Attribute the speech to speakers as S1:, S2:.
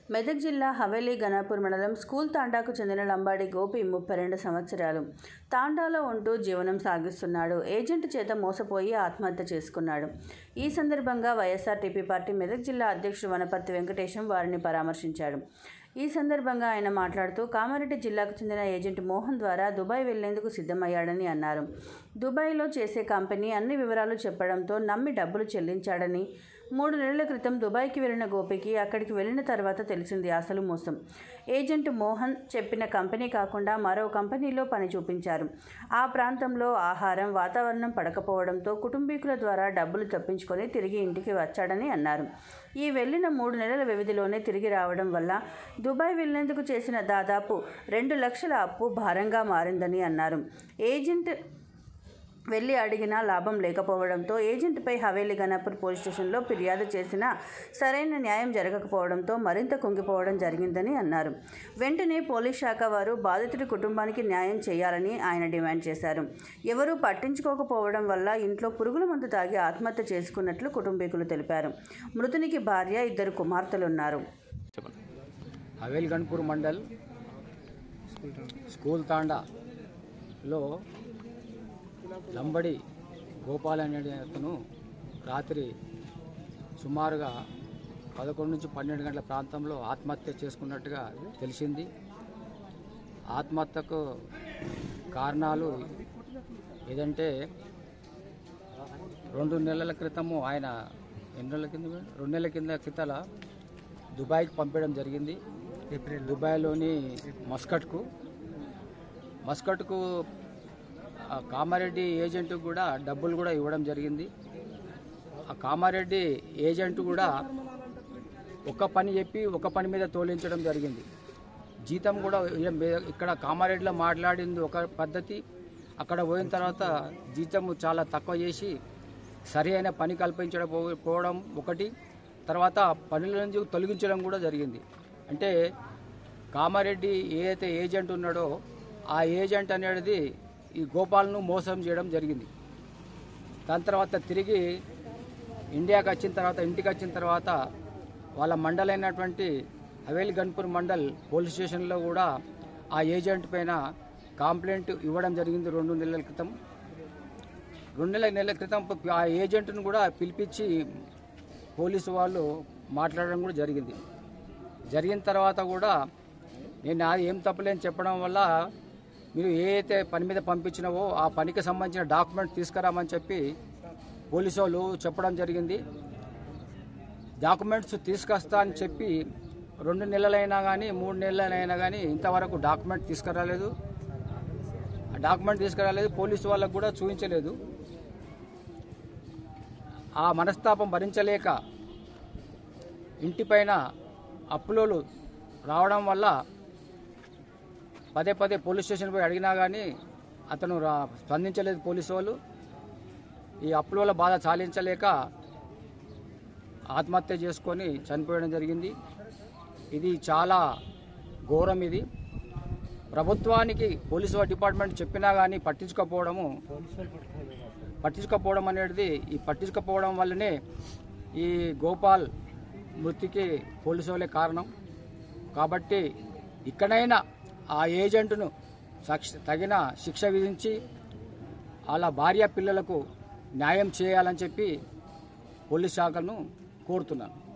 S1: మెదక్ జిల్లా హవేలీ గణాపూర్ మండలం స్కూల్ తాండాకు చెందిన లంబాడి గోపి ముప్పై రెండు సంవత్సరాలు తాండాలో ఉంటూ జీవనం సాగిస్తున్నాడు ఏజెంట్ చేత మోసపోయి ఆత్మహత్య చేసుకున్నాడు ఈ సందర్భంగా వైఎస్ఆర్టీపీ పార్టీ మెదక్ జిల్లా అధ్యక్షుడు వనపర్తి వెంకటేశం వారిని పరామర్శించాడు ఈ సందర్భంగా ఆయన మాట్లాడుతూ కామారెడ్డి జిల్లాకు చెందిన ఏజెంట్ మోహన్ ద్వారా దుబాయ్ వెళ్లేందుకు సిద్ధమయ్యాడని అన్నారు దుబాయ్లో చేసే కంపెనీ అన్ని వివరాలు చెప్పడంతో నమ్మి డబ్బులు చెల్లించాడని మూడు నెలల క్రితం దుబాయ్కి వెళ్ళిన గోపికి అక్కడికి వెళ్ళిన తర్వాత తెలిసింది అసలు మోసం ఏజెంట్ మోహన్ చెప్పిన కంపెనీ కాకుండా మరో కంపెనీలో పని చూపించారు ఆ ప్రాంతంలో ఆహారం వాతావరణం పడకపోవడంతో కుటుంబీకుల ద్వారా డబ్బులు తప్పించుకొని తిరిగి ఇంటికి వచ్చాడని అన్నారు ఈ వెళ్ళిన మూడు నెలల వ్యవధిలోనే తిరిగి రావడం వల్ల దుబాయ్ వెళ్లేందుకు చేసిన దాదాపు రెండు లక్షల అప్పు భారంగా మారిందని అన్నారు ఏజెంట్ వెళ్ళి అడిగినా లాభం లేకపోవడంతో ఏజెంట్పై హవేలీ గణాపూర్ పోలీస్ స్టేషన్లో ఫిర్యాదు చేసినా సరైన న్యాయం జరగకపోవడంతో మరింత కుంగిపోవడం జరిగిందని అన్నారు వెంటనే పోలీస్ శాఖ వారు బాధితుడి కుటుంబానికి న్యాయం చేయాలని ఆయన డిమాండ్ చేశారు ఎవరూ పట్టించుకోకపోవడం వల్ల ఇంట్లో పురుగుల మందు తాగి ఆత్మహత్య చేసుకున్నట్లు కుటుంబీకులు తెలిపారు మృతునికి భార్య ఇద్దరు కుమార్తెలున్నారు
S2: చెప్పండి హవేల్ గన్పూర్ మండల్ స్కూల్ తాండాలో లంబడి గోపాల్ అనే అతను రాత్రి సుమారుగా పదకొండు నుంచి పన్నెండు గంటల ప్రాంతంలో ఆత్మహత్య చేసుకున్నట్టుగా తెలిసింది ఆత్మహత్యకు కారణాలు ఏదంటే రెండు నెలల క్రితము ఆయన ఎన్ని నెలల కింద పోయాడు? రెండు నెలల కింద క్రితల దుబాయ్కి పంపించడం జరిగింది దుబాయ్లోని మస్కట్కు మస్కట్కు ఆ కామారెడ్డి ఏజెంట్ కూడా డబ్బులు కూడా ఇవ్వడం జరిగింది ఆ కామారెడ్డి ఏజెంట్ కూడా ఒక పని చెప్పి ఒక పని మీద తోలించడం జరిగింది జీతం కూడా ఇయ్యం- మే- ఇక్కడ కామారెడ్డిలో మాట్లాడింది ఒక పద్ధతి అక్కడ పోయిన తర్వాత జీతం చాలా తక్కువ చేసి సరి అయిన పని కల్పించడం పో- పోవడం ఒకటి తర్వాత పనుల నుంచి తొలగించడం కూడా జరిగింది అంటే కామారెడ్డి ఏదైతే ఏజెంట్ ఉన్నాడో ఆ ఏజెంట్ అనేది ఈ గోపాల్ను మోసం చేయడం జరిగింది దాని తర్వాత తిరిగి ఇండియాకి వచ్చిన తర్వాత ఇంటికి వచ్చిన తర్వాత వాళ్ళ మండలైనటువంటి హవేలి గన్పూర్ మండల్ పోలీస్ స్టేషన్లో కూడా ఆ ఏజెంట్ పైన కంప్లైంట్ ఇవ్వడం జరిగింది రెండు నెలల క్రితం రెండు నెలల నెలల క్రితం ఆ ఏజెంట్ను కూడా పిలిపించి పోలీసు వాళ్ళు మాట్లాడడం కూడా జరిగింది జరిగిన తర్వాత కూడా నేను నాది ఏం తప్పలేని చెప్పడం వల్ల మీరు ఏ అయితే పని మీద పంపించినావో ఆ పనికి సంబంధించిన డాక్యుమెంట్ తీసుకురామని చెప్పి పోలీసు వాళ్ళు చెప్పడం జరిగింది డాక్యుమెంట్స్ తీసుకొస్తా అని చెప్పి రెండు నెలలైనా కానీ మూడు నెలలైనా కానీ ఇంతవరకు డాక్యుమెంట్ తీసుకురాలేదు ఆ డాక్యుమెంట్ తీసుకురాలేదు పోలీసు వాళ్ళకు కూడా చూపించలేదు ఆ మనస్తాపం భరించలేక ఇంటిపైన అప్పులోలు రావడం వల్ల పదే పదే పోలీస్ స్టేషన్ పోయి అడిగినా కానీ అతను రా స్పందించలేదు పోలీసు వాళ్ళు ఈ అప్పుల బాధ చాలించలేక ఆత్మహత్య చేసుకొని చనిపోయడం జరిగింది ఇది చాలా ఘోరం ఇది ప్రభుత్వానికి పోలీసు డిపార్ట్మెంట్ చెప్పినా కానీ పట్టించుకోకపోవడము పట్టించుకోకపోవడం అనేది ఈ పట్టించుకోకపోవడం వల్లనే ఈ గోపాల్ మృతికి పోలీసు వాళ్ళే కారణం కాబట్టి ఇక్కడైనా ఆ ఏజెంట్ను సక్ష- తగిన శిక్ష విధించి వాళ్ళ భార్య పిల్లలకు న్యాయం చేయాలని చెప్పి పోలీస్ శాఖను కోరుతున్నాను